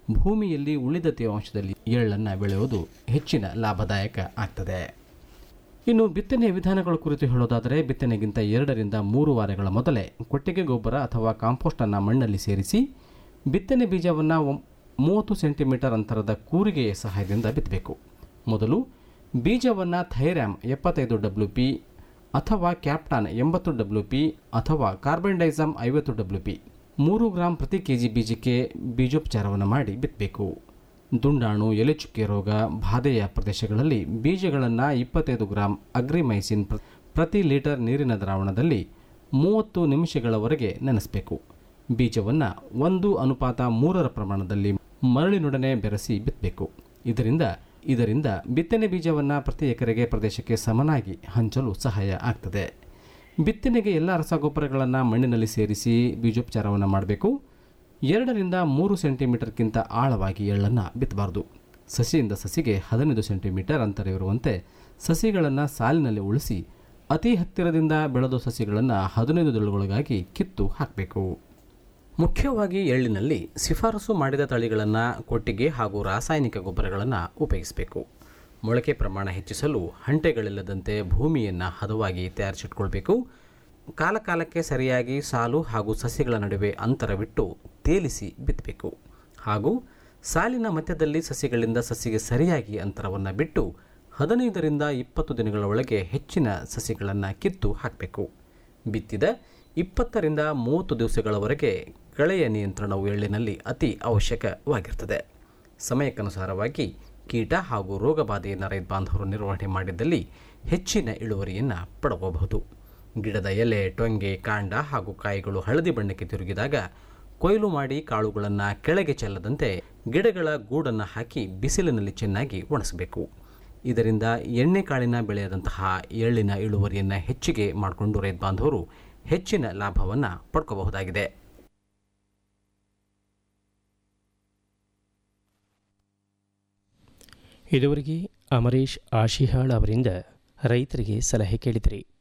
ಭೂಮಿಯಲ್ಲಿ ಉಳಿದ ತೇವಾಂಶದಲ್ಲಿ ಎಳ್ಳನ್ನು ಬೆಳೆಯುವುದು ಹೆಚ್ಚಿನ ಲಾಭದಾಯಕ ಆಗ್ತದೆ ಇನ್ನು ಬಿತ್ತನೆಯ ವಿಧಾನಗಳ ಕುರಿತು ಹೇಳೋದಾದರೆ ಬಿತ್ತನೆಗಿಂತ ಎರಡರಿಂದ ಮೂರು ವಾರಗಳ ಮೊದಲೇ ಕೊಟ್ಟಿಗೆ ಗೊಬ್ಬರ ಅಥವಾ ಕಾಂಪೋಸ್ಟನ್ನು ಮಣ್ಣಲ್ಲಿ ಸೇರಿಸಿ ಬಿತ್ತನೆ ಬೀಜವನ್ನು ಮೂವತ್ತು ಸೆಂಟಿಮೀಟರ್ ಅಂತರದ ಕೂರಿಗೆಯ ಸಹಾಯದಿಂದ ಬಿತ್ತಬೇಕು ಮೊದಲು ಬೀಜವನ್ನು ಥೈರ್ಯಾಮ್ ಎಪ್ಪತ್ತೈದು ಡಬ್ಲ್ಯೂ ಪಿ ಅಥವಾ ಕ್ಯಾಪ್ಟಾನ್ ಎಂಬತ್ತು ಡಬ್ಲ್ಯೂ ಪಿ ಅಥವಾ ಕಾರ್ಬನ್ ಡೈಸಮ್ ಐವತ್ತು ಡಬ್ಲ್ಯೂ ಪಿ ಮೂರು ಗ್ರಾಂ ಪ್ರತಿ ಕೆ ಜಿ ಬೀಜಕ್ಕೆ ಬೀಜೋಪಚಾರವನ್ನು ಮಾಡಿ ಬಿತ್ತಬೇಕು ದುಂಡಾಣು ಎಲೆಚುಕ್ಕೆ ರೋಗ ಬಾಧೆಯ ಪ್ರದೇಶಗಳಲ್ಲಿ ಬೀಜಗಳನ್ನು ಇಪ್ಪತ್ತೈದು ಗ್ರಾಂ ಅಗ್ರಿಮೈಸಿನ್ ಪ್ರ- ಪ್ರತಿ ಲೀಟರ್ ನೀರಿನ ದ್ರಾವಣದಲ್ಲಿ ಮೂವತ್ತು ನಿಮಿಷಗಳವರೆಗೆ ನೆನೆಸಬೇಕು ಬೀಜವನ್ನು ಒಂದು ಅನುಪಾತ ಮೂರರ ಪ್ರಮಾಣದಲ್ಲಿ ಮರಳಿನೊಡನೆ ಬೆರೆಸಿ ಬಿತ್ತಬೇಕು ಇದರಿಂದ ಇದರಿಂದ ಬಿತ್ತನೆ ಬೀಜವನ್ನು ಪ್ರತಿ ಎಕರೆಗೆ ಪ್ರದೇಶಕ್ಕೆ ಸಮನಾಗಿ ಹಂಚಲು ಸಹಾಯ ಆಗ್ತದೆ ಬಿತ್ತನೆಗೆ ಎಲ್ಲ ರಸಗೊಬ್ಬರಗಳನ್ನು ಮಣ್ಣಿನಲ್ಲಿ ಸೇರಿಸಿ ಬೀಜೋಪಚಾರವನ್ನು ಮಾಡಬೇಕು ಎರಡರಿಂದ ಮೂರು ಸೆಂಟಿಮೀಟರ್ಗಿಂತ ಆಳವಾಗಿ ಎಳ್ಳನ್ನು ಬಿತ್ತಬಾರ್ದು ಸಸಿಯಿಂದ ಸಸಿಗೆ ಹದಿನೈದು ಸೆಂಟಿಮೀಟರ್ ಅಂತರ ಇರುವಂತೆ ಸಸಿಗಳನ್ನು ಸಾಲಿನಲ್ಲಿ ಉಳಿಸಿ ಅತಿ ಹತ್ತಿರದಿಂದ ಬೆಳೆದ ಸಸಿಗಳನ್ನು ಹದಿನೈದು ದಳುಗಳಿಗಾಗಿ ಕಿತ್ತು ಹಾಕಬೇಕು ಮುಖ್ಯವಾಗಿ ಎಳ್ಳಿನಲ್ಲಿ ಶಿಫಾರಸು ಮಾಡಿದ ತಳಿಗಳನ್ನು ಕೊಟ್ಟಿಗೆ ಹಾಗೂ ರಾಸಾಯನಿಕ ಗೊಬ್ಬರಗಳನ್ನು ಉಪಯೋಗಿಸಬೇಕು ಮೊಳಕೆ ಪ್ರಮಾಣ ಹೆಚ್ಚಿಸಲು ಹಂಟೆಗಳಿಲ್ಲದಂತೆ ಭೂಮಿಯನ್ನು ಹದವಾಗಿ ತಯಾರಿಸಿಟ್ಕೊಳ್ಬೇಕು ಕಾಲಕಾಲಕ್ಕೆ ಸರಿಯಾಗಿ ಸಾಲು ಹಾಗೂ ಸಸಿಗಳ ನಡುವೆ ಅಂತರವಿಟ್ಟು ತೇಲಿಸಿ ಬಿತ್ತಬೇಕು ಹಾಗೂ ಸಾಲಿನ ಮಧ್ಯದಲ್ಲಿ ಸಸಿಗಳಿಂದ ಸಸಿಗೆ ಸರಿಯಾಗಿ ಅಂತರವನ್ನು ಬಿಟ್ಟು ಹದಿನೈದರಿಂದ ಇಪ್ಪತ್ತು ದಿನಗಳ ಒಳಗೆ ಹೆಚ್ಚಿನ ಸಸಿಗಳನ್ನು ಕಿತ್ತು ಹಾಕಬೇಕು ಬಿತ್ತಿದ ಇಪ್ಪತ್ತರಿಂದ ಮೂವತ್ತು ದಿವಸಗಳವರೆಗೆ ಕಳೆಯ ನಿಯಂತ್ರಣವು ಎಳ್ಳಿನಲ್ಲಿ ಅತಿ ಅವಶ್ಯಕವಾಗಿರ್ತದೆ ಸಮಯಕ್ಕನುಸಾರವಾಗಿ ಕೀಟ ಹಾಗೂ ರೋಗ ಬಾಧೆಯನ್ನು ರೈತ ಬಾಂಧವರು ನಿರ್ವಹಣೆ ಮಾಡಿದ್ದಲ್ಲಿ ಹೆಚ್ಚಿನ ಇಳುವರಿಯನ್ನು ಪಡೆಯಬಹುದು ಗಿಡದ ಎಲೆ ಟೊಂಗೆ ಕಾಂಡ ಹಾಗೂ ಕಾಯಿಗಳು ಹಳದಿ ಬಣ್ಣಕ್ಕೆ ತಿರುಗಿದಾಗ ಕೊಯ್ಲು ಮಾಡಿ ಕಾಳುಗಳನ್ನು ಕೆಳಗೆ ಚೆಲ್ಲದಂತೆ ಗಿಡಗಳ ಗೂಡನ್ನು ಹಾಕಿ ಬಿಸಿಲಿನಲ್ಲಿ ಚೆನ್ನಾಗಿ ಒಣಸಬೇಕು ಇದರಿಂದ ಎಣ್ಣೆ ಕಾಳಿನ ಬೆಳೆಯದಂತಹ ಎಳ್ಳಿನ ಇಳುವರಿಯನ್ನು ಹೆಚ್ಚಿಗೆ ಮಾಡಿಕೊಂಡು ರೈತ ಬಾಂಧವರು ಹೆಚ್ಚಿನ ಲಾಭವನ್ನು ಪಡ್ಕೋಬಹುದಾಗಿದೆ ಇದುವರೆಗೆ ಅಮರೇಶ್ ಆಶಿಹಾಳ್ ಅವರಿಂದ ರೈತರಿಗೆ ಸಲಹೆ ಕೇಳಿದ್ರಿ